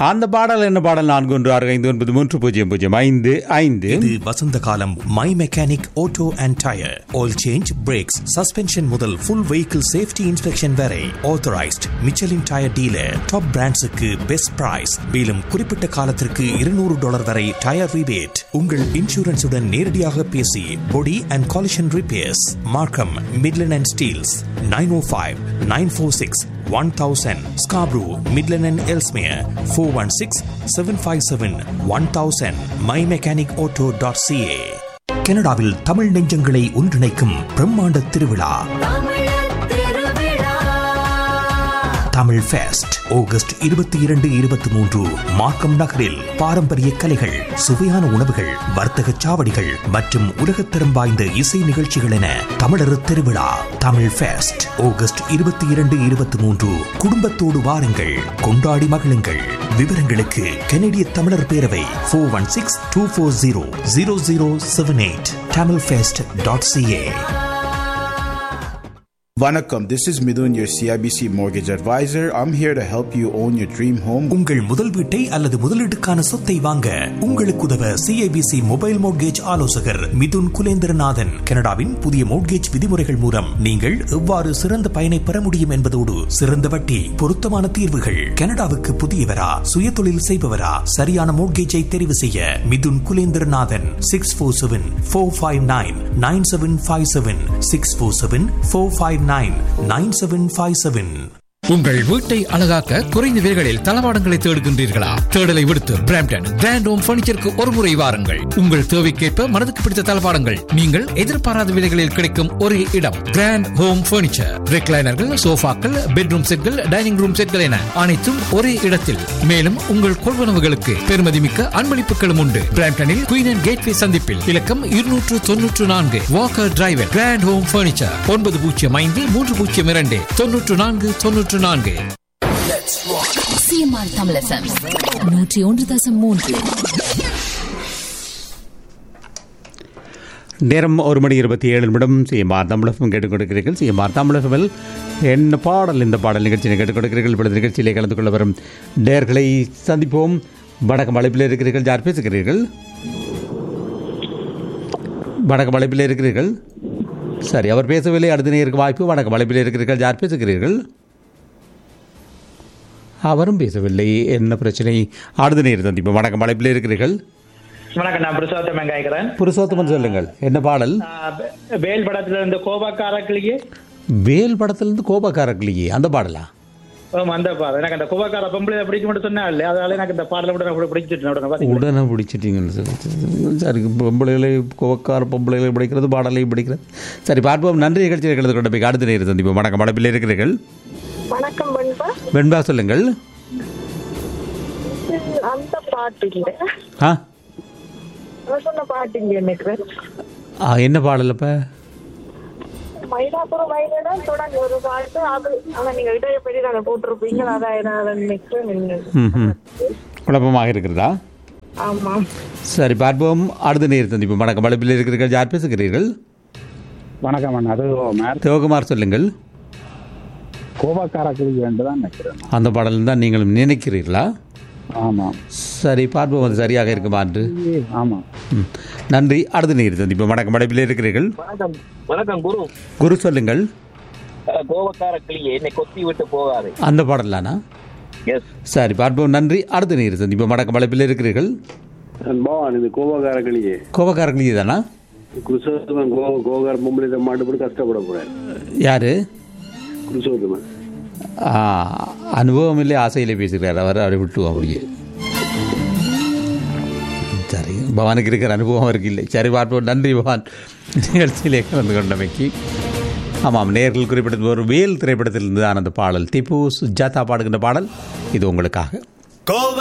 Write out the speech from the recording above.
அந்த பாடல் என்ன பாடல் நான்கு ஒன்று ஆறு ஐந்து ஒன்பது மூன்று பூஜ்ஜியம் பூஜ்ஜியம் ஐந்து ஐந்து இது வசந்த காலம் my mechanic auto and tyre oil change brakes suspension முதல் ஃபுல் வெஹிக்கிள் சேஃப்டி இன்ஸ்பெக்ஷன் வரை authorised Michelin tyre dealer top பிராண்ட்ஸுக்கு பெஸ்ட் பிரைஸ் மேலும் குறிப்பிட்ட காலத்திற்கு இருநூறு டாலர் வரை டயர் ரிபேட் உங்கள் இன்சூரன்ஸுடன் நேரடியாக பேசி body and collision repairs Markham Midland and Steeles nine O five nine four six one thousand Scarborough Midland and Ellesmere four one six seven five seven one thousand my mechanic auto dot CA கனடாவில் தமிழ் நெஞ்சங்களை ஒன்றிணைக்கும் பிரம்மாண்ட திருவிழா Tamil fest August இருபத்தி இரண்டு இருபத்தி மூன்று மார்க்கம் நகரில் பாரம்பரிய கலைகள் சுவையான உணவுகள் வர்த்தக சாவடிகள் மற்றும் உலகத்தரம் வாய்ந்த இசை நிகழ்ச்சிகள் என தமிழர் திருவிழா தமிழ் ஃபெஸ்ட் ஆகஸ்ட் இருபத்தி இரண்டு இருபத்தி மூன்று குடும்பத்தோடு வாருங்கள் கொண்டாடி மகிழுங்கள் விவரங்களுக்கு கனடிய தமிழர் பேரவை four one six two four zero zero zero seven eight Tamil fest dot CA Vanakkam, this is Midun, your CIBC mortgage advisor. I'm here to help you own your dream home. உங்கள் முதல் வீட்டை அல்லது முதலீட்டுக்கான சொத்தை வாங்க உங்களுக்கு உதவ சிஐபிசி மொபைல் மோட்கேஜ் ஆலோசகர் மிதுன் குலேந்திரநாதன் கனடாவின் புதிய மோட்கேஜ் விதிமுறைகள் மூலம் நீங்கள் எவ்வாறு சிறந்த பயனை பெற முடியும் என்பதோடு சிறந்த வட்டி பொருத்தமான தீர்வுகள் கனடாவுக்கு புதியவரா சுய தொழில் செய்பவரா சரியான மோட்கேஜை தெரிவு செய்ய Mithun Kulendranathan six four seven four five nine nine seven five seven six four seven four five nine nine seven five seven உங்கள் வீட்டை அழகாக்க குறைந்த விலைகளில் தளவாடங்களை தேடுகின்றீர்களா தேடலை விடுத்து பிராம்டன் கிராண்ட் ஹோம் பர்னிச்சருக்கு ஒரு முறை வாருங்கள் உங்கள் தேவைக்கேற்ப மனதுக்கு பிடித்த தளவாடங்கள் நீங்கள் எதிர்பாராத விலைகளில் கிடைக்கும் ஒரே இடம் கிராண்ட் ஹோம் பர்னிச்சர் ரெக்லைனர்கள் சோஃபாக்கள் பெட்ரூம் செட்கள் டைனிங் ரூம் செட்கள் என அனைத்தும் ஒரே இடத்தில் மேலும் உங்கள் கொள்வனவுகளுக்கு பெருமதிமிக்க அன்பளிப்புகளும் உண்டு பிராம்டனில் குயின் அண்ட் கேட்வே சந்திப்பில் இலக்கம் இருநூற்று தொன்னூற்று நான்கு walker driver grand home furniture ஒன்பது பூஜ்ஜியம் ஐந்து மூன்று பூஜ்ஜியம் இரண்டு தொன்னூற்று நான்கு தொன்னூற்று நான்கு சிஎம்ஆர் தமிழ் எஃப்எம் நூற்றி ஒன்று தசம் மூன்று நேரம் ஒரு மணி இருபத்தி ஏழு நிமிடம் சிஎம்ஆர் தமிழகம் கேட்டுக் கொடுக்கிறீர்கள் சிஎம்ஆர் தமிழகமில் என்ன பாடல் இந்த பாடல் நிகழ்ச்சியை கேட்டுக் கொடுக்கிறீர்கள் இப்பொழுது நிகழ்ச்சியிலே கலந்து கொள்ள வரும் நேர்களை சந்திப்போம் வணக்கம் அழைப்பில் இருக்கிறீர்கள் யார் பேசுகிறீர்கள் வணக்கம் அழைப்பில் இருக்கிறீர்கள் சரி அவர் பேசவில்லை அடுத்த நேருக்கு வாய்ப்பு வணக்கம் அழைப்பில் இருக்கிறீர்கள் யார் பேசுகிறீர்கள் அவரும் பேசவில்லை என்ன பிரச்சனை அடுத்த நேர் சந்திப்போம் வணக்கம் அழைப்பில் இருக்கிறீர்கள் வணக்கம் நான் புருஷோத்தம் வெங்காயக்கிறேன் புருஷோத்தமன் சொல்லுங்கள் என்ன பாடல் வேல் படத்துல இருந்து கோபக்காரக்கிளியே வேல் படத்திலிருந்து கோபக்காரக்கிளியே அந்த பாடலா ஆமா அந்த பாடல் எனக்கு அந்த கோபக்கார பொம்பளை பிடிக்க மட்டும் சொன்னா இல்ல அதனால எனக்கு இந்த பாடலை விட நான் பிடிச்சிட்டு உடனே பாத்தீங்களா? உடனே பிடிச்சிட்டீங்கன்னு சொல்லி சரி பொம்பளைகளை கோபக்கார பொம்பளைகளை பிடிக்கிறது பாடலை பிடிக்கிறது சரி பார்ப்போம் நன்றி நிகழ்ச்சியில் கலந்து கொண்ட போய் அடுத்த நேரம் சந்திப்போம் வணக்கம் மடப்பில் இருக்கிறீர்கள் வணக்கம் பண்பா வெண்பா சொல்லுங்கள் அந்த பாட்டு இல்ல ஆ நான் சொன்ன பாட்டு இல்ல எனக்கு ஆ, என்ன பாடல் அப்போ மயிலாப்புரம் வயலுனா தொடங்க ஒரு பாட்டு அது ஆனா நீங்க இடைய பெரிய அதை போட்டிருப்பீங்க அதான் நான் அதை நினைக்கிறேன் ம் ம் குழப்பமாக இருக்கிறதா ஆமா சரி பார்ப்போம் அடுத்த நேரம் சந்திப்போம் வணக்கம் மடப்பில் இருக்கிறீர்கள் யார் பேசுகிறீர்கள் வணக்கம் அண்ணா அது மேர் சிவகுமார் சொல்லுங்கள் கோபக்கார கிளி என்று தான் நினைக்கிறேன் அந்த பாடல் தான் நீங்களும் நினைக்கிறீர்களா ஆமாம் சரி பார்ப்போம் அது சரியாக இருக்குமா என்று ஆமாம் ம். நன்றி அடுத்த நேரம் சந்திப்போம் வணக்கம் மடப்பில் இருக்கிறீர்கள் வணக்கம் வணக்கம் குரு குரு சொல்லுங்கள் அஹ், கோபக்கார கிளியே என்னை கொத்தி விட்டு போகாது அந்த பாடலானா எஸ் சரி பார்ப்போம் நன்றி அடுத்த நேரம் சந்திப்போம் வணக்கம் மலைப்பில் இருக்கிறீர்கள் பவான் இது கோபக்கார கிளியே கோபக்காரர்களே தானா குருசோத்தமன் கோ கோகார பொம்பளை இதை மாட்டு போட்டு கஷ்டப்பட போறாரு யாரு குருசோத்தமன் ஆ, அனுபவம் இல்லை ஆசையிலே பேசுகிறார் அவர் அவரை விட்டுவோம் அப்படியே சரி பவானுக்கு இருக்கிற அனுபவம் அவருக்கு இல்லை சரி பார்ப்போம் நன்றி பவான் நிகழ்ச்சியிலே கலந்து கொண்டமைக்கு ஆமாம் நேர்கள் குறிப்பிட்டது ஒரு வேல் திரைப்படத்திலிருந்து தான் அந்த பாடல் திப்பு சுஜாதா பாடுகின்ற பாடல் இது உங்களுக்காக